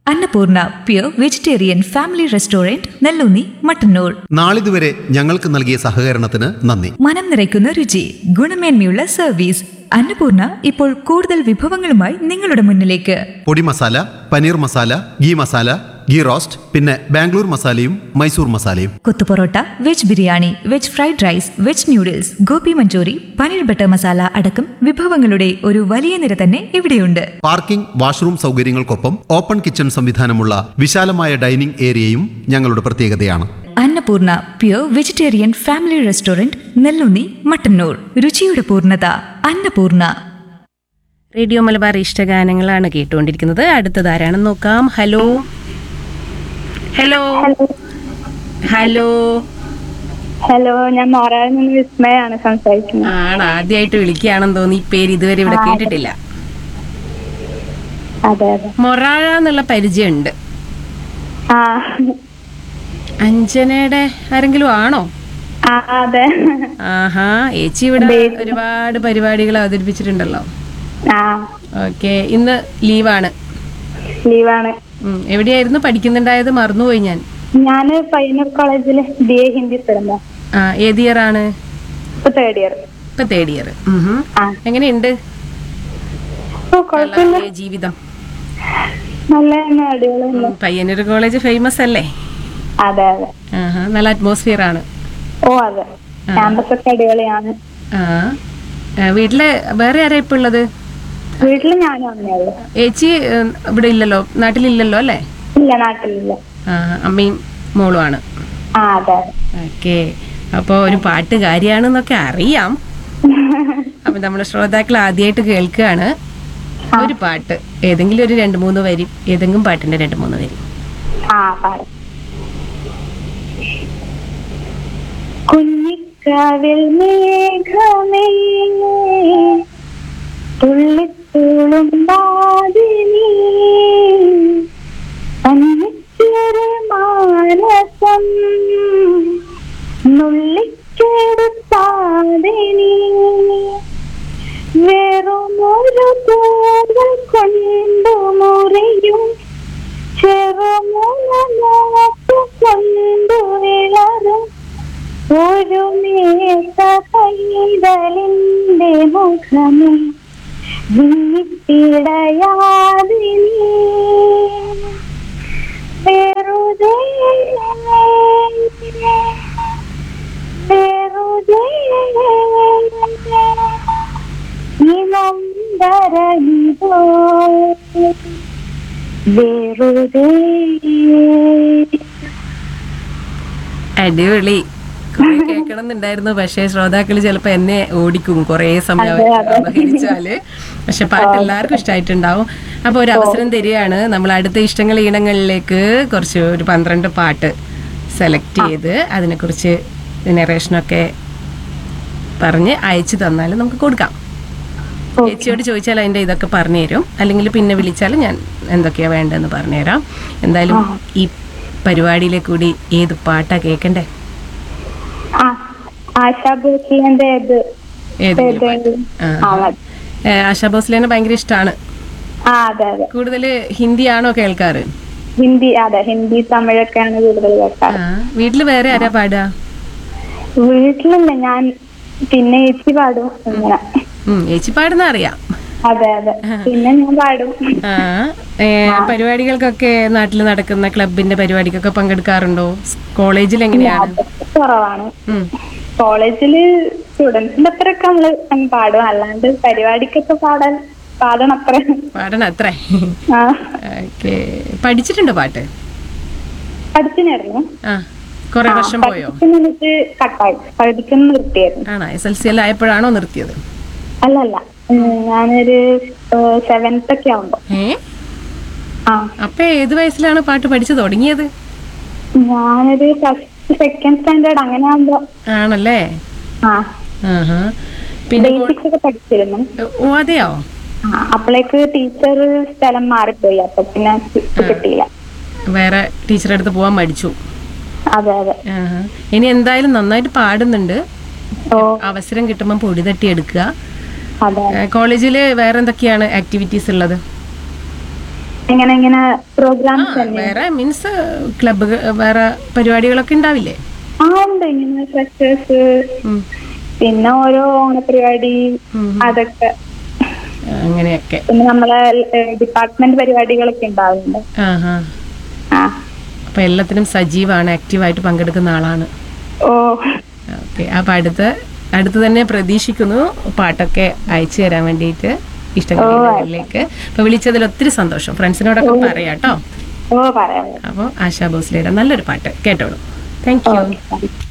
Annapurna pure vegetarian family restaurant Nelloonni Mattannur നാളിതുവരെ ഞങ്ങൾക്ക് നൽകിയ സഹകരണത്തിന് നന്ദി മനം നിറയ്ക്കുന്ന രുചി ഗുണമേന്മയുള്ള സർവീസ് അന്നപൂർണ ഇപ്പോൾ കൂടുതൽ വിഭവങ്ങളുമായി നിങ്ങളുടെ മുന്നിലേക്ക് പൊടി മസാല പനീർ മസാല ഗീ മസാല ഗീ റോസ്റ്റ് പിന്നെ ബാംഗ്ലൂർ മസാലയും മൈസൂർ മസാലയും kothu parotta veg biryani veg fried rice veg noodles Gopi Manchurian paneer butter masala അടക്കം വിഭവങ്ങളുടെ ഒരു വലിയ നിര തന്നെ ഇവിടെയുണ്ട് പാർക്കിംഗ് വാഷ്റൂം സൗകര്യങ്ങൾക്കൊപ്പം ഓപ്പൺ കിച്ചൺ സംവിധാനമുള്ള വിശാലമായ ഡൈനിംഗ് ഏരിയയും ഞങ്ങളുടെ പ്രത്യേകതയാണ് Annapurna pure vegetarian family restaurant Nelloonni Mattannur രുചിയുടെ പൂർണ്ണത അന്നപൂർണ റേഡിയോ മലബാർ ഇഷ്ടഗാനങ്ങളാണ് കേട്ടുകൊണ്ടിരിക്കുന്നത് അടുത്തത് ആരാണെന്ന് നോക്കാം ഹലോ ഹലോ ഹലോ ഹലോ ഞാൻ മോറായിൽ നിന്ന് വിസ്മയാണ് സംസാരിക്കുന്നത് ആണ് ആദ്യമായിട്ട് വിളിക്കുകയാണെന്ന് തോന്നി ഈ പേര് ഇതുവരെ ഇവിടെ കേട്ടിട്ടില്ല അതെ അതെ മൊറാഴ എന്നുള്ള പരിചയമുണ്ട് ആ അഞ്ജനയുടെ ആരെങ്കിലും ആണോ ആ അതെ ആഹാ ഏച്ചി ഇവിടെ ഒരുപാട് പരിപാടികൾ അവതരിപ്പിച്ചിട്ടുണ്ടല്ലോ ആ ഓക്കെ ഇന്ന് ലീവാണ് ലീവാണ് ഉം, എവിടെയായിരുന്നു പഠിക്കുന്നുണ്ടായത് മറന്നുപോയി ഞാൻ ഞാന് പയ്യന്നൂർ കോളേജില് ബി എ ഹിന്ദി സ്ഥലം ആ ഏത് ഇയർ ആണ് ഇപ്പൊ തേർഡ് ഇയർ ഇപ്പൊ തേർഡ് ഇയർ ആ എങ്ങനെയുണ്ട് ഓ കുഴപ്പമില്ല കലാലയ ജീവിതം നല്ല തന്നെ അടിപൊളിയല്ലേ ഉം, പയ്യന്നൂർ കോളേജ് ഫേമസ് അല്ലേ അതെ അതെ ആഹാ, നല്ല അറ്റ്മോസ്ഫിയർ ആണ് ഓ അതെ ക്യാമ്പസ് ഒക്കെ അടിപൊളിയാണ് ആ ആ, വീട്ടില് വേറെ ആരാ ഇപ്പൊ ഉള്ളത് വീട്ടില് ഞാനും അമ്മയുള്ളൂ ഏച്ചി ഉം, ഇവിടെ ഇല്ലല്ലോ നാട്ടിലില്ലല്ലോ അല്ലേ ഇല്ല നാട്ടിലില്ല ആ, അമ്മയും മോളുമാണ് ആ അതെ അതെ ഓക്കെ അപ്പോൾ ഒരു പാട്ടുകാരിയാണെന്നൊക്കെ അറിയാം അപ്പൊ നമ്മുടെ ശ്രോതാക്കൾ ആദ്യമായിട്ട് കേൾക്കുകയാണ് ഒരു പാട്ട് ഏതെങ്കിലും ഒരു രണ്ട് മൂന്ന് വരി ഏതെങ്കിലും പാട്ടിന്റെ രണ്ട് മൂന്ന് വരി ആ പാടും കുഞ്ഞിക്കാവിൽ മേഘമേ തുള്ളിത്തുളും ബാദിനി കണ്ണിച്ചൊരു മാനസം നുള്ളിക്കെടുത്താതിനി വെറുമൊരു തോന്നൽ കൊണ്ടു മുറിയും ചെറുമുനോട്ടു കൊണ്ടു വിളറും ഒരു മേത്ത പൈതലിന്റെ മുഖമേ വിട്ടിടയാതിനി വെറുതെ വെറുതെ ഇനന്തരണിതോ വെറുതെ അടിപൊളി കുറെ കേൾക്കണം എന്നുണ്ടായിരുന്നു പക്ഷേ ശ്രോതാക്കൾ ചിലപ്പോ എന്നെ ഓടിക്കും കുറേ സമയം അതെ, അതെ. അപഹരിച്ചാല് പക്ഷെ പാട്ട് എല്ലാവർക്കും ഇഷ്ടമായിട്ടുണ്ടാവും അപ്പൊ ഒരു അവസരം തരികയാണ് നമ്മൾ അടുത്ത ഇഷ്ടങ്ങൾ ഈണങ്ങളിലേക്ക് കുറച്ച് ഒരു പന്ത്രണ്ട് പാട്ട് സെലക്ട് ചെയ്ത് അതിനെക്കുറിച്ച് നറേഷനൊക്കെ പറഞ്ഞ് അയച്ചു തന്നാൽ നമുക്ക് കൊടുക്കാം ചേച്ചിയോട് ചോദിച്ചാൽ അതിന്റെ ഇതൊക്കെ പറഞ്ഞു തരും അല്ലെങ്കിൽ പിന്നെ വിളിച്ചാൽ ഞാൻ എന്തൊക്കെയാ വേണ്ടതെന്ന് പറഞ്ഞുതരാം എന്തായാലും ഈ പരിപാടിയിലെ കൂടി ഏത് പാട്ടാ കേൾക്കണ്ടേ ആ ആശാ ഭോസ്ലിന്റെ ഇത് ഏതെങ്കിലും പാട്ട് ഏതെങ്കിലും. ആ. ആ മതി. ഏ, ആശാ ഭോസ്ലേനെ ഭയങ്കര ഇഷ്ടമാണ് ആ അതെ അതെ കൂടുതൽ ഹിന്ദിയാണോ കേൾക്കാറ് ഹിന്ദി അതെ ഹിന്ദി തമിഴൊക്കെയാണ് കൂടുതൽ കേൾക്കാറ് ആ വീട്ടിൽ വേറെ ആരാ പാടുക വീട്ടിലില്ല ഞാൻ പിന്നെ ചേച്ചി പാടും ഇങ്ങനെ ഉം ചേച്ചി പാടുന്ന അറിയാം അതെ അതെ പിന്നെ ഞാൻ പാടും ആ ഏ, പരിപാടികൾക്കൊക്കെ നാട്ടിൽ നടക്കുന്ന ക്ലബിന്റെ പരിപാടിക്കൊക്കെ പങ്കെടുക്കാറുണ്ടോ സ് കോളേജിൽ എങ്ങനെയാണ് അതൊക്കെ കുറവാണ് ഉം. കോളേജില് സ്റ്റുഡൻസിന്റെ അത്രയൊക്കെ നമ്മള് അങ്ങ് പാടും അല്ലാണ്ട് പരിപാടിക്കൊക്കെ പാടാൻ പാടണം അത്ര പാടണം അത്രേ ആ ഓക്കെ പഠിച്ചിട്ടുണ്ടോ പാട്ട് പഠിച്ചിനായിരുന്നു ആ കുറെ വർഷം പോയോ പഠിക്കുന്നിട്ട് കട്ടായി പഠിക്കുന്ന നിർത്തിയായിരുന്നു ആണോ എസ് എൽ സി എല്ലാം ആയപ്പോഴാണോ നിർത്തിയത് അല്ലല്ല ഉം, ഞാനൊരു സെവൻത്ത് ഒക്കെ ആവുമ്പോ ഏ ആ അപ്പൊ ഏത് വയസ്സിലാണ് പാട്ട് പഠിച്ചു തുടങ്ങിയത് ഞാനൊരു ഫസ്റ്റ് സെക്കൻഡ് സ്റ്റാൻഡേർഡ് അങ്ങനെ ആവുമ്പോ ആണല്ലേ ആ ആഹാ. പിന്നെ ബേസിക്സ് ഒക്കെ പഠിച്ചിരുന്നു ഓ അതെയോ ആ, അപ്പോഴേക്ക് ടീച്ചർ സ്ഥലം മാറിപ്പോയി അപ്പൊ പിന്നെ കിട്ടിയില്ല വേറെ ടീച്ചറെ അടുത്ത് പോവാൻ മടിച്ചു അതെ അതെ ആഹാ. ഇനി എന്തായാലും നന്നായിട്ട് പാടുന്നുണ്ട് ഓ അവസരം കിട്ടുമ്പോൾ പൊടി തട്ടി എടുക്കുക അതെ കോളേജിൽ വേറെ എന്തൊക്കെയാണ് ആക്ടിവിറ്റീസ് ഉള്ളത് എങ്ങനെ എങ്ങനെ ആ, പ്രോഗ്രാംസ് തന്നെ വേറെ മീൻസ് ക്ലബ്ബ് വേറെ പരിപാടികളൊക്കെ ഉണ്ടാവില്ലേ ആ ഉണ്ട് ഇങ്ങനെ ഫ്രഷേഴ്സ് ഉം. പിന്നെ ഓരോ ഓണപരിപാടി അതൊക്കെ അങ്ങനെയൊക്കെ പിന്നെ നമ്മളെ ഡിപ്പാർട്ട്മെന്റ് പരിപാടികളൊക്കെ ഉണ്ടാവുന്നുണ്ട് ആ ഹാ ആ അപ്പൊ എല്ലാത്തിനും സജീവാണ് ആക്റ്റീവായിട്ട് പങ്കെടുക്കുന്ന ആളാണ് ഓ ഓക്കെ അപ്പൊ അടുത്ത് അടുത്ത് തന്നെ പ്രതീക്ഷിക്കുന്നു പാട്ടൊക്കെ അയച്ചു തരാൻ വേണ്ടിയിട്ട് ഇഷ്ടങ്ങളിലേക്ക് അപ്പൊ വിളിച്ചതിൽ ഒത്തിരി സന്തോഷം ഫ്രണ്ട്സിനോടൊക്കെ പറയാം കേട്ടോ ഓ പറയാം അപ്പോൾ ആശാ ഭോസ്ലയുടെ നല്ലൊരു പാട്ട് കേട്ടോളൂ താങ്ക് യു ഓക്കെ